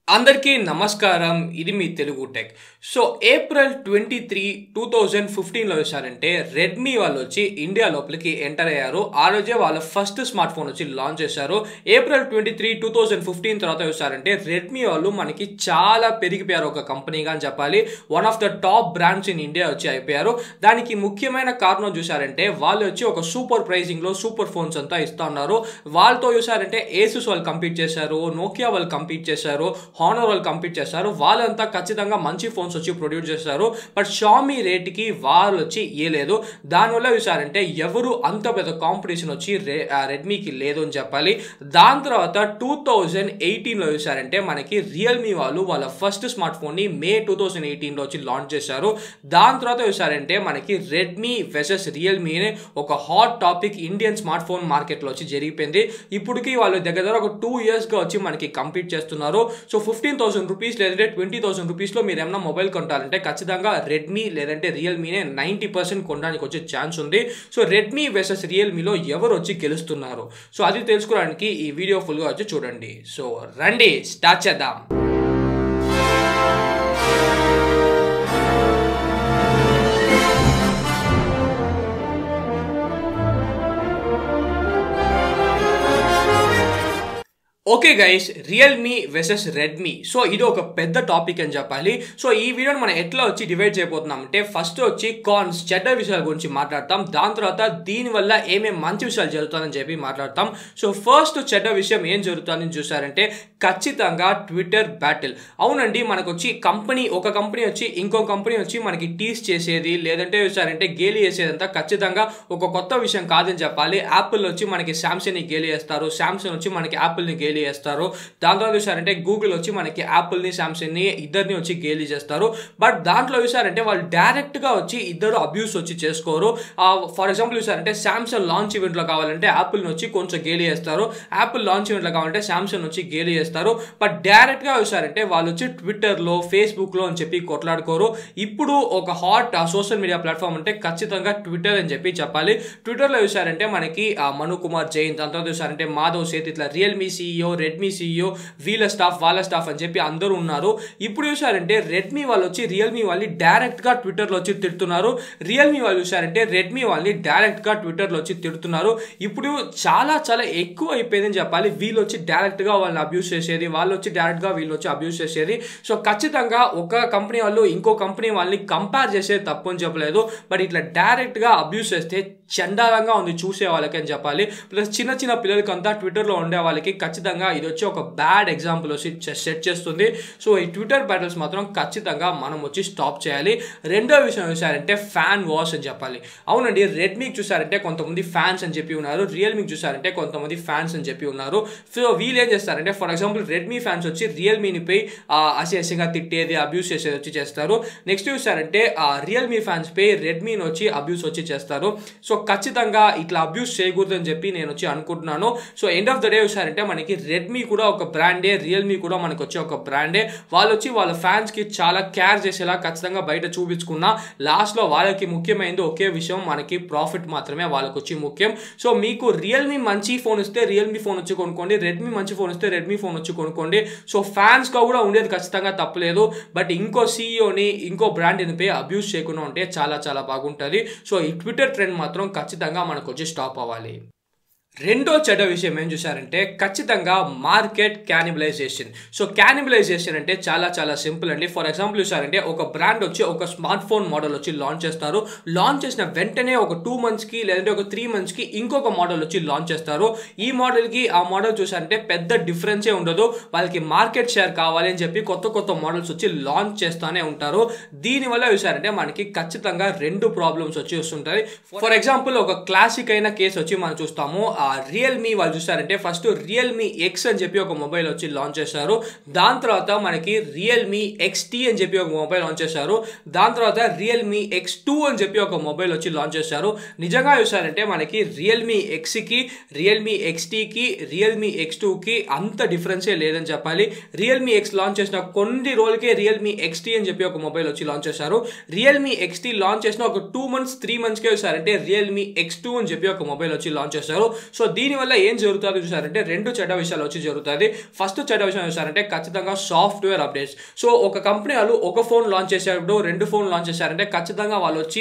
అందరికీ నమస్కారం ఇది మీ Telugu tech so April twenty three two thousand ఫిఫ్టీన్లో చూసారంటే రెడ్మీ వాళ్ళు వచ్చి ఇండియా లోపలికి ఎంటర్ అయ్యారు ఆ రోజే వాళ్ళ ఫస్ట్ స్మార్ట్ ఫోన్ వచ్చి లాంచ్ చేశారు April twenty three two thousand fifteen తర్వాత చూసారంటే రెడ్మీ వాళ్ళు మనకి చాలా పెరిగిపోయారు ఒక కంపెనీగా అని చెప్పాలి one of the top brands in India వచ్చి అయిపోయారు దానికి ముఖ్యమైన కారణం చూసారంటే వాళ్ళు వచ్చి ఒక సూపర్ ప్రైజింగ్లో సూపర్ ఫోన్స్ అంతా ఇస్తా ఉన్నారు వాళ్ళతో చూసారంటే ఏసుస్ వాళ్ళు కంపీట్ చేశారు నోకియా వాళ్ళు కంపీట్ చేశారు హానర్ వాళ్ళు కంపీట్ చేస్తారు వాళ్ళంతా ఖచ్చితంగా మంచి ఫోన్స్ వచ్చి ప్రొడ్యూస్ చేస్తారు బట్ షామీ రేట్కి వాళ్ళు వచ్చి ఇయ్యలేదు దానివల్ల చూసారంటే ఎవరు అంత పెద్ద కాంపిటీషన్ వచ్చి రె రెడ్మీకి లేదు అని చెప్పాలి దాని తర్వాత టూ థౌజండ్ ఎయిటీన్లో చూసారంటే మనకి రియల్మీ వాళ్ళు వాళ్ళ ఫస్ట్ స్మార్ట్ ఫోన్ని మే టూ థౌజండ్ ఎయిటీన్లో వచ్చి లాంచ్ చేశారు దాని తర్వాత చూసారంటే మనకి రెడ్మీ వెసెస్ రియల్మీ అనే ఒక hot topic Indian smart phone మార్కెట్లో వచ్చి జరిగిపోయింది ఇప్పటికి వాళ్ళు దగ్గర దగ్గర ఒక టూ ఇయర్స్గా వచ్చి మనకి కంప్లీట్ చేస్తున్నారు సో ఫిఫ్టీన్ థౌసండ్ రూపీస్ లేదంటే ట్వంటీ థౌసండ్ రూపీస్లో మీరు ఏమైనా మొబైల్ కొంటారంటే ఖచ్చితంగా రెడ్మీ లేదంటే రియల్మీనే నైంటీ పర్సెంట్ కొనడానికి వచ్చే ఛాన్స్ ఉంది సో రెడ్మీ వెసెస్ రియల్మీలో ఎవరు వచ్చి గెలుస్తున్నారు సో అది తెలుసుకోవడానికి ఈ వీడియో ఫుల్గా వచ్చి చూడండి సో రండి స్టార్ట్ చేద్దాం okay guys Realme versus Redmi so ఇది ఒక పెద్ద టాపిక్ అని చెప్పాలి సో ఈ వీడియోని మనం ఎట్లా వచ్చి డివైడ్ చేయబోతున్నాం అంటే ఫస్ట్ వచ్చి కాన్స్ చెడ్డ విషయాల గురించి మాట్లాడతాం దాని తర్వాత దీనివల్ల ఏమేమి మంచి విషయాలు జరుగుతాయని చెప్పి మాట్లాడతాం సో ఫస్ట్ చెడ్డ విషయం ఏం జరుగుతుందని చూసారంటే ఖచ్చితంగా ట్విట్టర్ బ్యాటిల్ అవునండి మనకు వచ్చి కంపెనీ ఒక కంపెనీ వచ్చి ఇంకో కంపెనీ వచ్చి మనకి టీస్ చేసేది లేదంటే చూసారంటే గేలి చేసేదంతా ఖచ్చితంగా ఒక కొత్త విషయం కాదని చెప్పాలి యాపిల్ వచ్చి మనకి శాంసంగ్ని గేలి చేస్తారు శాంసంగ్ వచ్చి మనకి యాపిల్ని గేలి చేస్తారు దాని తర్వాత చూసారంటే గూగుల్ వచ్చి మనకి యాపిల్ని శాంసంగ్ని ఇద్దరిని వచ్చి గేలి చేస్తారు బట్ దాంట్లో చూసారంటే వాళ్ళు డైరెక్ట్గా వచ్చి ఇద్దరు అబ్యూస్ వచ్చి చేసుకోరు ఫర్ ఎగ్జాంపుల్ చూసారంటే శాంసంగ్ లాంచ్ ఈవెంట్లో కావాలంటే యాపిల్ని వచ్చి కొంచెం గేలి చేస్తారు యాపిల్ లాంచ్ ఈవెంట్లో కావాలంటే శాంసంగ్ వచ్చి గేలి చేస్తారు బట్ డైరెక్ట్గా చూసారంటే వాళ్ళు వచ్చి ట్విట్టర్లో ఫేస్బుక్లో అని చెప్పి కొట్లాడుకోరు ఇప్పుడు ఒక హాట్ సోషల్ మీడియా ప్లాట్ఫామ్ అంటే ఖచ్చితంగా ట్విట్టర్ అని చెప్పి చెప్పాలి ట్విట్టర్లో చూసారంటే మనకి మను కుమార్ జైన్ దాని తర్వాత చూసారంటే మాధవ్ సేత్ ఇట్లా రియల్మీ సీఈఓ రెడ్మీ సీఈఓ వీళ్ళ స్టాఫ్ వాళ్ళ స్టాఫ్ అని చెప్పి అందరూ ఉన్నారు ఇప్పుడు చూసారంటే రెడ్మీ వాళ్ళు వచ్చి రియల్మీ వాళ్ళని డైరెక్ట్గా ట్విట్టర్లో వచ్చి తిడుతున్నారు రియల్మీ వాళ్ళు చూసారంటే రెడ్మీ వాళ్ళని డైరెక్ట్గా ట్విట్టర్లో వచ్చి తిడుతున్నారు ఇప్పుడు చాలా చాలా ఎక్కువ అయిపోయిందని చెప్పాలి వీళ్ళు వచ్చి డైరెక్ట్గా వాళ్ళని అబ్యూస్ చేసేది వాళ్ళు వచ్చి డైరెక్ట్గా వీళ్ళు వచ్చి అబ్యూస్ చేసేది సో ఖచ్చితంగా ఒక కంపెనీ వాళ్ళు ఇంకో కంపెనీ వాళ్ళని కంపేర్ చేసేది తప్పు అని చెప్పలేదు బట్ ఇట్లా డైరెక్ట్గా అబ్యూస్ చేస్తే చండాలంగా ఉంది చూసే వాళ్ళకి అని చెప్పాలి ప్లస్ చిన్న చిన్న పిల్లలకంతా ట్విట్టర్లో ఉండే వాళ్ళకి ఖచ్చితంగా ఇది వచ్చి ఒక బ్యాడ్ ఎగ్జాంపుల్ వచ్చి సెట్ చేస్తుంది సో ఈ ట్విట్టర్ బ్యాటిల్స్ మాత్రం ఖచ్చితంగా మనం వచ్చి స్టాప్ చేయాలి రెండో విషయం చూసారంటే ఫ్యాన్ వాష్ అని చెప్పాలి అవునండి రెడ్మీకి చూసారంటే కొంతమంది ఫ్యాన్స్ అని చెప్పి ఉన్నారు రియల్మీకి చూసారంటే కొంతమంది ఫ్యాన్స్ అని చెప్పి ఉన్నారు సో వీళ్ళు ఏం చేస్తారంటే ఫర్ ఎగ్జాంపుల్ రెడ్మీ ఫ్యాన్స్ వచ్చి రియల్మీని పై అసేసంగా తిట్టేది అబ్యూస్ చేసేది వచ్చి చేస్తారు నెక్స్ట్ చూసారంటే రియల్మీ ఫ్యాన్స్ పై రెడ్మీని వచ్చి అబ్యూస్ వచ్చి చేస్తారు సో ఖచ్చితంగా ఇట్లా అబ్యూస్ చేయకూడదని చెప్పి నేను వచ్చి అనుకుంటున్నాను so end of the day చూసారంటే మనకి రెడ్మీ కూడా ఒక బ్రాండే రియల్మీ కూడా మనకు వచ్చి ఒక బ్రాండే వాళ్ళు వచ్చి వాళ్ళ ఫ్యాన్స్కి చాలా కేర్ చేసేలా ఖచ్చితంగా బయట చూపించుకున్నా లాస్ట్లో వాళ్ళకి ముఖ్యమైనది ఒకే విషయం మనకి ప్రాఫిట్ మాత్రమే వాళ్ళకి వచ్చి ముఖ్యం సో మీకు రియల్మీ మంచి ఫోన్ ఇస్తే రియల్మీ ఫోన్ వచ్చి కొనుక్కోండి రెడ్మీ మంచి ఫోన్ ఇస్తే రెడ్మీ ఫోన్ వచ్చి కొనుక్కోండి సో ఫ్యాన్స్గా కూడా ఉండేది ఖచ్చితంగా తప్పలేదు బట్ ఇంకో సీఈఓని ఇంకో బ్రాండ్ పై అబ్యూస్ చేయకుండా ఉంటే చాలా చాలా బాగుంటుంది సో ఈ ట్విట్టర్ ట్రెండ్ మాత్రం ఖచ్చితంగా మనకు వచ్చి స్టాప్ అవ్వాలి రెండో చెడ్డ విషయం ఏం చూసారంటే ఖచ్చితంగా మార్కెట్ క్యానిబలైజేషన్ సో క్యానిబలైజేషన్ అంటే చాలా చాలా సింపుల్ అండి ఫర్ ఎగ్జాంపుల్ చూసారంటే ఒక బ్రాండ్ వచ్చి ఒక స్మార్ట్ ఫోన్ మోడల్ వచ్చి లాంచ్ చేస్తారు లాంచ్ చేసిన వెంటనే ఒక టూ మంత్స్కి లేదంటే ఒక త్రీ మంత్స్కి ఇంకొక మోడల్ వచ్చి లాంచ్ చేస్తారు ఈ మోడల్కి ఆ మోడల్ చూసారంటే పెద్ద డిఫరెన్సే ఉండదు వాళ్ళకి మార్కెట్ షేర్ కావాలి అని చెప్పి కొత్త కొత్త మోడల్స్ వచ్చి లాంచ్ చేస్తూనే ఉంటారు దీనివల్ల చూసారంటే మనకి ఖచ్చితంగా రెండు ప్రాబ్లమ్స్ వచ్చి వస్తుంటాయి ఫర్ ఎగ్జాంపుల్ ఒక క్లాసిక్ అయిన కేసు వచ్చి మనం చూస్తాము రియల్మీ వాళ్ళు చూసారంటే ఫస్ట్ రియల్మీ ఎక్స్ అని చెప్పి ఒక మొబైల్ వచ్చి లాంచ్ చేశారు దాని తర్వాత మనకి రియల్మీ ఎక్స్టీ అని చెప్పి ఒక మొబైల్ లాంచ్ చేశారు దాని తర్వాత రియల్మీ ఎక్స్ టూ అని చెప్పి ఒక మొబైల్ వచ్చి లాంచ్ చేశారు నిజంగా చూసారంటే మనకి రియల్మీ ఎక్స్కి రియల్మీ ఎక్స్టీకి రియల్మీ ఎక్స్ టూకి అంత డిఫరెన్సే లేదని చెప్పాలి రియల్మీ ఎక్స్ లాంచ్ చేసిన కొన్ని రోజులకే రియల్మీ ఎక్స్టీ అని చెప్పి ఒక మొబైల్ వచ్చి లాంచ్ చేశారు రియల్మీ ఎక్స్టీ లాంచ్ చేసిన ఒక టూ మంత్స్ త్రీ మంత్స్కే చూసారంటే రియల్మీ ఎక్స్ టూ అని చెప్పి ఒక మొబైల్ వచ్చి లాంచ్ చేశారు సో దీనివల్ల ఏం జరుగుతుందో చూసారంటే రెండు చెడ్డ విషయాలు వచ్చి జరుగుతుంది ఫస్ట్ చెడ్డ విషయం చూసారంటే ఖచ్చితంగా సాఫ్ట్వేర్ అప్డేట్స్ సో ఒక కంపెనీ వాళ్ళు ఒక ఫోన్ లాంచ్ చేసేటప్పుడు రెండు ఫోన్ లాంచ్ చేశారంటే ఖచ్చితంగా వాళ్ళు వచ్చి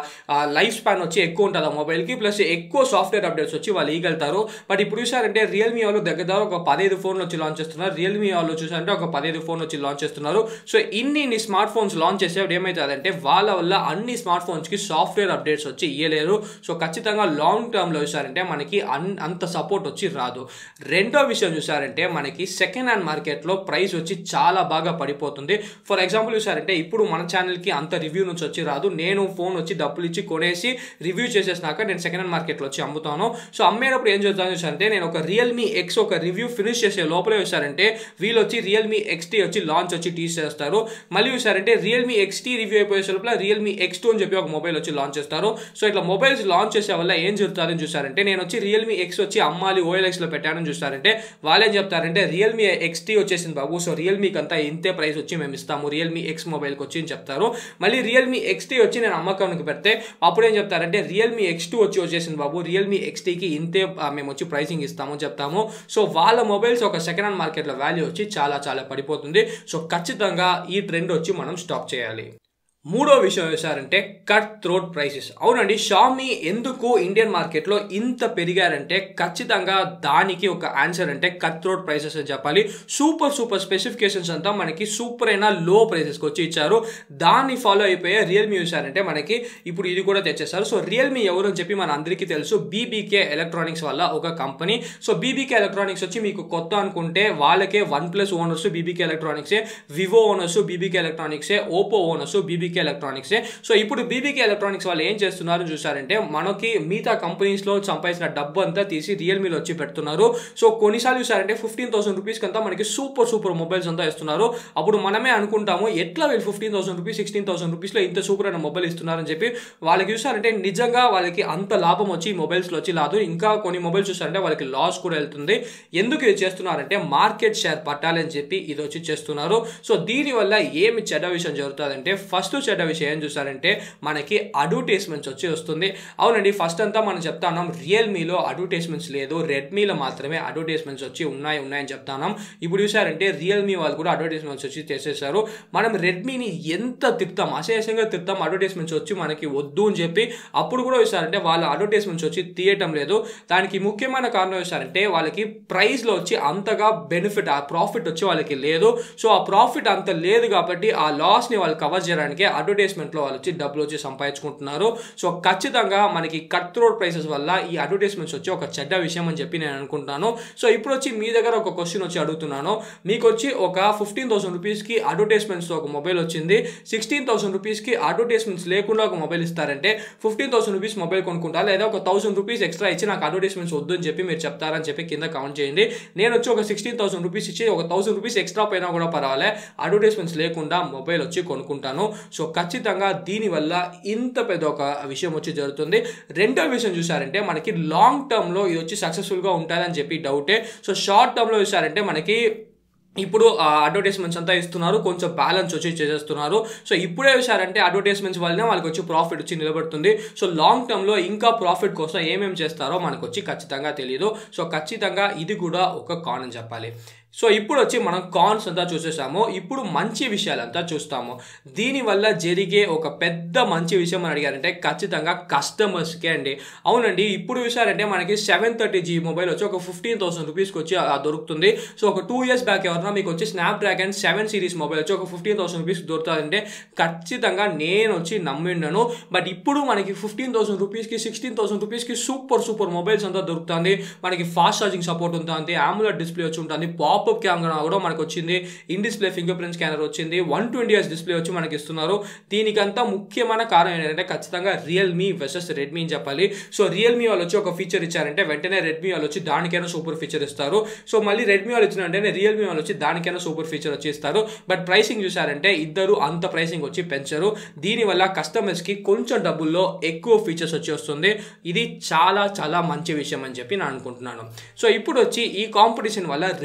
లైఫ్ స్పాన్ వచ్చి ఎక్కువ ఉంటుంది ఆ మొబైల్కి ప్లస్ ఎక్కువ సాఫ్ట్వేర్ అప్డేట్స్ వచ్చి వాళ్ళు ఇగలుగుతారు బట్ ఇప్పుడు చూసారంటే రియల్మీ వాళ్ళు దగ్గర దగ్గర ఒక పదిహేను ఫోన్లు వచ్చి లాంచ్ చేస్తున్నారు రియల్మీ వాళ్ళు చూసారంటే ఒక పదిహేను ఫోన్ వచ్చి లాంచ్ చేస్తున్నారు సో ఇన్ని ఇన్ని స్మార్ట్ ఫోన్స్ లాంచ్ చేసేప్పుడు ఏమవుతుందంటే వాళ్ళ వల్ల అన్ని స్మార్ట్ ఫోన్స్కి సాఫ్ట్వేర్ అప్డేట్స్ వచ్చి ఇయ్యలేరు సో ఖచ్చితంగా లాంగ్ టర్మ్లో చూసారంటే మనకి అన్ అంత సపోర్ట్ వచ్చి రాదు రెండో విషయం చూసారంటే మనకి సెకండ్ హ్యాండ్ మార్కెట్లో ప్రైస్ వచ్చి చాలా బాగా పడిపోతుంది ఫర్ ఎగ్జాంపుల్ చూసారంటే ఇప్పుడు మన ఛానల్కి అంత రివ్యూ నుంచి వచ్చి రాదు నేను ఫోన్ వచ్చి డబ్బులు ఇచ్చి కొనేసి రివ్యూ చేసేసినాక నేను సెకండ్ హ్యాండ్ మార్కెట్లో వచ్చి అమ్ముతాను సో అమ్మేటప్పుడు ఏం చేస్తాను చూసారంటే నేను ఒక రియల్మీ ఎక్స్ ఒక రివ్యూ ఫినిష్ చేసే లోపలే చూసారంటే వీళ్ళు వచ్చి రియల్మీ ఎక్స్టీ వచ్చి లాంచ్ వచ్చి టీస్ చేస్తారు మళ్ళీ చూసారంటే రియల్మీ ఎక్స్టీ రివ్యూ అయిపోయే లోపల రియల్మీ ఎక్స్ టూ అని చెప్పి ఒక మొబైల్ వచ్చి లాంచ్ చేస్తారు సో ఇట్లా మొబైల్స్ లాంచ్ చేసే వల్ల ఏం జరుగుతుందని చూసారంటే నేను వచ్చి రియల్మీ ఎక్స్ వచ్చి అమ్మాలి ఓఎల్ఎక్స్ లో పెట్టానని చూసారంటే వాళ్ళు ఏం చెప్తారంటే రియల్మీ ఎక్స్టీ వచ్చేసింది బాబు సో రియల్మీకి అంతా ఇంతే ప్రైస్ వచ్చి మేము ఇస్తాము రియల్మీ ఎక్స్ మొబైల్కి వచ్చి అని చెప్తారు మళ్ళీ రియల్మీ ఎక్స్టీ వచ్చి నేను అమ్మకానికి పెడితే అప్పుడు ఏం చెప్తారంటే రియల్మీ ఎక్స్ టూ వచ్చి వచ్చేసింది బాబు రియల్మీ ఎక్స్టీకి ఇంతే ఆ, మేము వచ్చి ప్రైసింగ్ ఇస్తాము చెప్తాము సో వాళ్ళ మొబైల్స్ ఒక సెకండ్ హ్యాండ్ మార్కెట్లో వాల్యూ వచ్చి చాలా చాలా పడిపోతుంది సో ఖచ్చితంగా ఈ ట్రెండ్ వచ్చి మనం స్టాప్ చేయాలి మూడో విషయం వేశారంటే కట్ థ్రోట్ ప్రైసెస్ అవునండి షామీ ఎందుకు ఇండియన్ మార్కెట్లో ఇంత పెరిగారంటే ఖచ్చితంగా దానికి ఒక ఆన్సర్ అంటే కట్ థ్రోట్ ప్రైసెస్ అని చెప్పాలి సూపర్ సూపర్ స్పెసిఫికేషన్స్ అంతా మనకి సూపర్ అయినా లో ప్రైసెస్కి వచ్చి ఇచ్చారు దాన్ని ఫాలో అయిపోయే రియల్మీ చూసారంటే మనకి ఇప్పుడు ఇది కూడా తెచ్చేస్తారు సో రియల్మీ ఎవరు అని చెప్పి మన అందరికీ తెలుసు బీబీకే ఎలక్ట్రానిక్స్ వల్ల ఒక కంపెనీ సో బీబీకే ఎలక్ట్రానిక్స్ వచ్చి మీకు కొత్త అనుకుంటే వాళ్ళకే వన్ ప్లస్ ఓనర్స్ బీబీకే ఎలక్ట్రానిక్సే వివో ఓనర్స్ బీబీకే ఎలక్ట్రానిక్సే ఓపో ఓనర్స్ బీబీకే ఎలక్ట్రానిక్సే సో ఇప్పుడు బీబీకే ఎలక్ట్రానిక్స్ వాళ్ళు ఏం చేస్తున్నారు చూసారంటే మనకి మిగతా కంపెనీస్లో సంపాదించిన డబ్బు అంతా తీసి రియల్మీలో వచ్చి పెడుతున్నారు సో కొన్నిసార్లు చూసారంటే ఫిఫ్టీన్ థౌసండ్ రూపీస్కి అంతా మనకి సూపర్ సూపర్ మొబైల్స్ అంతా ఇస్తున్నారు అప్పుడు మనమే అనుకుంటాము ఎట్లా వీళ్ళు fifteen thousand rupees sixteen thousand రూపీస్లో ఇంత సూపర్ అయిన మొబైల్ ఇస్తున్నారని చెప్పి వాళ్ళకి చూసారంటే నిజంగా వాళ్ళకి అంత లాభం వచ్చి ఈ మొబైల్స్లో వచ్చి రాదు ఇంకా కొన్ని మొబైల్స్ చూసారంటే వాళ్ళకి లాస్ కూడా వెళ్తుంది ఎందుకు ఇది చేస్తున్నారంటే మార్కెట్ షేర్ పట్టాలని చెప్పి ఇది వచ్చి చేస్తున్నారు సో దీనివల్ల ఏమి చెడ్డ విషయం జరుగుతుందంటే ఫస్ట్ చెడ్డ విషయం ఏం చూసారంటే మనకి అడ్వర్టైజ్మెంట్స్ వచ్చి వస్తుంది అవునండి ఫస్ట్ అంతా మనం చెప్తా ఉన్నాం రియల్మీలో అడ్వర్టైజ్మెంట్స్ లేదు రెడ్మీలో మాత్రమే అడ్వర్టైజ్మెంట్స్ వచ్చి ఉన్నాయి ఉన్నాయని చెప్తా ఉన్నాం ఇప్పుడు చూసారంటే రియల్మీ వాళ్ళు కూడా అడ్వర్టైజ్మెంట్స్ వచ్చి చేసేసారు మనం రెడ్మీని ఎంత తిడతాం అశేషంగా తిడతాం అడ్వర్టైజ్మెంట్స్ వచ్చి మనకి వద్దు అని చెప్పి అప్పుడు కూడా చూసారంటే వాళ్ళ అడ్వర్టైజ్మెంట్స్ వచ్చి తీయటం లేదు దానికి ముఖ్యమైన కారణం చూసారంటే వాళ్ళకి ప్రైస్లో వచ్చి అంతగా బెనిఫిట్ ఆ ప్రాఫిట్ వచ్చి వాళ్ళకి లేదు సో ఆ ప్రాఫిట్ అంత లేదు కాబట్టి ఆ లాస్ని వాళ్ళు కవర్ చేయడానికి అడ్వర్టైజ్మెంట్లో వాళ్ళు వచ్చి డబ్బులు వచ్చి సంపాదించుకుంటున్నారు సో ఖచ్చితంగా మనకి కట్ రోడ్ ప్రైసెస్ వల్ల ఈ అడ్వర్టైజ్మెంట్స్ వచ్చి ఒక చెడ్డ విషయం అని చెప్పి నేను అనుకుంటున్నాను సో ఇప్పుడు వచ్చి మీ దగ్గర ఒక క్వశ్చన్ వచ్చి అడుగుతున్నాను మీకు వచ్చి ఒక ఫిఫ్టీన్ థౌసండ్ రూపీస్కి అడ్వర్టైజ్మెంట్స్ ఒక మొబైల్ వచ్చింది సిక్స్టీన్ థౌసండ్ రూపీస్కి అడ్వర్టైజ్మెంట్స్ లేకుండా ఒక మొబైల్ ఇస్తారంటే ఫిఫ్టీన్ థౌసండ్ రూపీస్ మొబైల్ కొనుక్కుంటా లేదా ఒక థౌసండ్ రూపీస్ ఎక్స్ట్రా ఇచ్చి నాకు అడ్వర్టైజ్మెంట్స్ వద్దు అని చెప్పి మీరు చెప్తారని చెప్పి కింద కౌంట్ చేయండి నేను వచ్చి ఒక సిక్స్టీన్ థౌసండ్ రూపీస్ ఇచ్చి ఒక థౌసండ్ రూపీస్ ఎక్స్ట్రా పైన కూడా పర్వాలే అడ్వర్టైజ్మెంట్స్ లేకుండా మొబైల్ వచ్చి కొనుక్కుంటాను సో ఖచ్చితంగా దీనివల్ల ఇంత పెద్ద ఒక విషయం వచ్చి జరుగుతుంది రెండో విషయం చూసారంటే మనకి లాంగ్ టర్మ్లో ఇది వచ్చి సక్సెస్ఫుల్గా ఉంటుందని చెప్పి డౌటే సో షార్ట్ టర్మ్లో చూసారంటే మనకి ఇప్పుడు అడ్వర్టైజ్మెంట్స్ అంతా ఇస్తున్నారు కొంచెం బ్యాలెన్స్ వచ్చి చేసేస్తున్నారు సో ఇప్పుడే చూసారంటే అడ్వర్టైజ్మెంట్స్ వల్లనే వాళ్ళకి వచ్చి ప్రాఫిట్ వచ్చి నిలబడుతుంది సో లాంగ్ టర్మ్లో ఇంకా ప్రాఫిట్ కోసం ఏమేమి చేస్తారో మనకు వచ్చి ఖచ్చితంగా తెలియదు సో ఖచ్చితంగా ఇది కూడా ఒక కాన్ అని చెప్పాలి సో ఇప్పుడు వచ్చి మనం కాన్స్ అంతా చూసేసాము ఇప్పుడు మంచి విషయాలంతా చూస్తాము దీనివల్ల జరిగే ఒక పెద్ద మంచి విషయం అని అడిగారంటే ఖచ్చితంగా కస్టమర్స్కే అండి అవునండి ఇప్పుడు చూసారంటే మనకి సెవెన్ థర్టీ జీ మొబైల్ వచ్చి ఒక ఫిఫ్టీన్ థౌసండ్ రూపీస్కి వచ్చి ఆ దొరుకుతుంది సో ఒక టూ ఇయర్స్ బ్యాక్ ఎవరన్నా మీకు వచ్చి Snapdragon seven series mobile వచ్చి ఒక ఫిఫ్టీన్ థౌసండ్ రూపీస్కి దొరుకుతుందంటే ఖచ్చితంగా నేను వచ్చి నమ్మిండను బట్ ఇప్పుడు మనకి ఫిఫ్టీన్ థౌసండ్ రూపీస్కి సిక్స్టీన్ థౌసండ్ రూపీస్కి సూపర్ సూపర్ మొబైల్స్ అంతా దొరుకుతుంది మనకి ఫాస్ట్ ఛార్జింగ్ సపోర్ట్ ఉంటుంది ఆమ్యులర్ డిస్ప్లే వచ్చి ఉంటుంది పాపప్ కెమెరా కూడా మనకు వచ్చింది in display fingerprint scanner వచ్చింది వన్ ట్వంటీ ఇయర్స్ డిస్ప్లే వచ్చి మనకి ఇస్తున్నారు దీనికంతా ముఖ్యమైన కారణం ఏంటంటే ఖచ్చితంగా రియల్మీ వర్సెస్ రెడ్మీ అని చెప్పాలి సో రియల్మీ వాళ్ళు వచ్చి ఒక ఫీచర్ ఇచ్చారంటే వెంటనే రెడ్మీ వాళ్ళు వచ్చి దానికైనా సూపర్ ఫీచర్ ఇస్తారు సో మళ్ళీ రెడ్మీ వాళ్ళు ఇచ్చిన వెంటనే రియల్మీ వాళ్ళు వచ్చి దానికైనా సూపర్ ఫీచర్ వచ్చి ఇస్తారు బట్ ప్రైసింగ్ చూసారంటే ఇద్దరు అంత ప్రైసింగ్ వచ్చి పెంచరు దీనివల్ల కస్టమర్స్కి కొంచెం డబ్బుల్లో ఎక్కువ ఫీచర్స్ వచ్చి వస్తుంది ఇది చాలా చాలా మంచి విషయం అని చెప్పి నేను అనుకుంటున్నాను సో ఇప్పుడు వచ్చి ఈ కాంపిటీషన్ వల్ల రెడ్మీ గెలుస్తుంది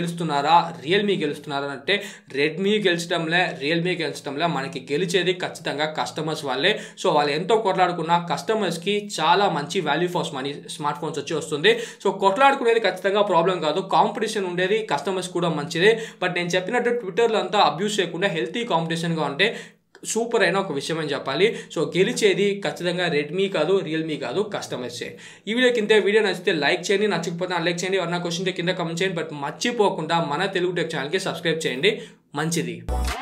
గెలుస్తున్నారా రియల్మీ గెలుస్తున్నారా అంటే రెడ్మీ గెలిచడంలే రియల్మీ గెలిచడంలే మనకి గెలిచేది ఖచ్చితంగా కస్టమర్స్ వాళ్ళే సో వాళ్ళు ఎంతో కొట్లాడుకున్నా కస్టమర్స్కి చాలా మంచి value for money smart phones వచ్చి వస్తుంది సో కొట్లాడుకునేది ఖచ్చితంగా ప్రాబ్లం కాదు కాంపిటీషన్ ఉండేది కస్టమర్స్ కూడా మంచిదే బట్ నేను చెప్పినట్టు ట్విట్టర్లో అంతా అబ్యూస్ చేయకుండా హెల్తీ కాంపిటీషన్గా ఉంటే సూపర్ అయిన ఒక విషయం అని చెప్పాలి సో గెలిచేది ఖచ్చితంగా రెడ్మీ కాదు రియల్మీ కాదు కస్టమర్సే ఈ వీడియో కింద వీడియో నచ్చితే లైక్ చేయండి నచ్చకపోతే లైక్ చేయండి ఎవరన్నా క్వశ్చన్ కింద కమెంట్ చేయండి బట్ మర్చిపోకుండా మన తెలుగు టెక్ ఛానల్కి సబ్స్క్రైబ్ చేయండి మంచిది